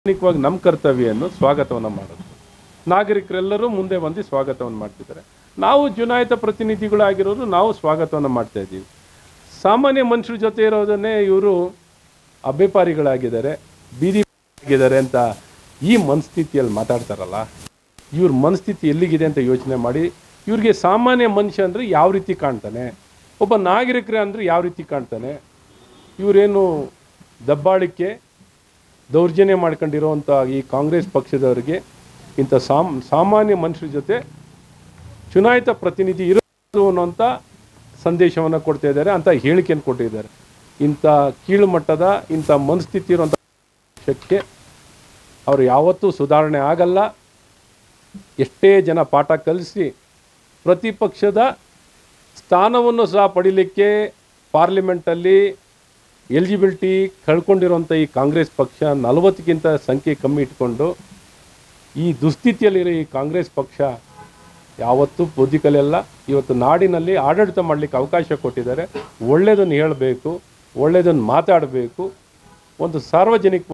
ಸಾರ್ವಜನಿಕವಾಗಿ ನಮ್ಮ ಕರ್ತವ್ಯವನ್ನು ಸ್ವಾಗತವನ್ನು ಮಾಡೋದು ನಾಗರಿಕರೆಲ್ಲರೂ ಮುಂದೆ ಬಂದು ಸ್ವಾಗತವನ್ನು ಮಾಡ್ತಿದ್ದಾರೆ ನಾವು ಚುನಾಯಿತ ಪ್ರತಿನಿಧಿಗಳಾಗಿರೋರು ನಾವು ಸ್ವಾಗತವನ್ನು ಮಾಡ್ತಾ ಇದ್ದೀವಿ ಸಾಮಾನ್ಯ ಮನುಷ್ಯರ ಜೊತೆ ಇರೋದನ್ನೇ ಇವರು ಅಭ್ಯಪಾರಿಗಳಾಗಿದ್ದಾರೆ ಬೀದಿ ಆಗಿದ್ದಾರೆ ಅಂತ ಈ ಮನಸ್ಥಿತಿಯಲ್ಲಿ ಮಾತಾಡ್ತಾರಲ್ಲ ಇವ್ರ ಮನಸ್ಥಿತಿ ಎಲ್ಲಿಗಿದೆ ಅಂತ ಯೋಚನೆ ಮಾಡಿ ಇವ್ರಿಗೆ ಸಾಮಾನ್ಯ ಮನುಷ್ಯ ಅಂದರೆ ಯಾವ ರೀತಿ ಕಾಣ್ತಾನೆ ಒಬ್ಬ ನಾಗರಿಕರೇ ಅಂದರೆ ಯಾವ ರೀತಿ ಕಾಣ್ತಾನೆ ಇವರೇನು ದಬ್ಬಾಳಿಕೆ ದೌರ್ಜನ್ಯ ಮಾಡ್ಕೊಂಡಿರೋವಂಥ ಈ ಕಾಂಗ್ರೆಸ್ ಪಕ್ಷದವರಿಗೆ ಇಂಥ ಸಾಮ್ ಸಾಮಾನ್ಯ ಮನುಷ್ಯರ ಜೊತೆ ಚುನಾಯಿತ ಪ್ರತಿನಿಧಿ ಇರೋದು ಅನ್ನೋಂಥ ಸಂದೇಶವನ್ನು ಕೊಡ್ತಾ ಇದ್ದಾರೆ ಅಂತ ಹೇಳಿಕೆಯನ್ನು ಕೊಟ್ಟಿದ್ದಾರೆ ಇಂಥ ಕೀಳು ಮಟ್ಟದ ಇಂಥ ಮನಸ್ಥಿತಿ ಇರುವಂಥ ಪಕ್ಷಕ್ಕೆ ಅವರು ಯಾವತ್ತೂ ಸುಧಾರಣೆ ಆಗಲ್ಲ ಎಷ್ಟೇ ಜನ ಪಾಠ ಕಲಿಸಿ ಪ್ರತಿಪಕ್ಷದ ಸ್ಥಾನವನ್ನು ಸಹ ಪಡಿಲಿಕ್ಕೆ ಪಾರ್ಲಿಮೆಂಟಲ್ಲಿ ಎಲಿಜಿಬಿಲಿಟಿ ಕಳ್ಕೊಂಡಿರುವಂಥ ಈ ಕಾಂಗ್ರೆಸ್ ಪಕ್ಷ ನಲವತ್ತಕ್ಕಿಂತ ಸಂಖ್ಯೆ ಕಮ್ಮಿ ಇಟ್ಕೊಂಡು ಈ ದುಸ್ಥಿತಿಯಲ್ಲಿರೋ ಈ ಕಾಂಗ್ರೆಸ್ ಪಕ್ಷ ಯಾವತ್ತೂ ಬುದ್ಧಿ ಕಲಿಯಲ್ಲ ಇವತ್ತು ನಾಡಿನಲ್ಲಿ ಆಡಳಿತ ಮಾಡಲಿಕ್ಕೆ ಅವಕಾಶ ಕೊಟ್ಟಿದ್ದಾರೆ ಒಳ್ಳೆಯದನ್ನು ಹೇಳಬೇಕು ಒಳ್ಳೆಯದನ್ನು ಮಾತಾಡಬೇಕು ಒಂದು ಸಾರ್ವಜನಿಕ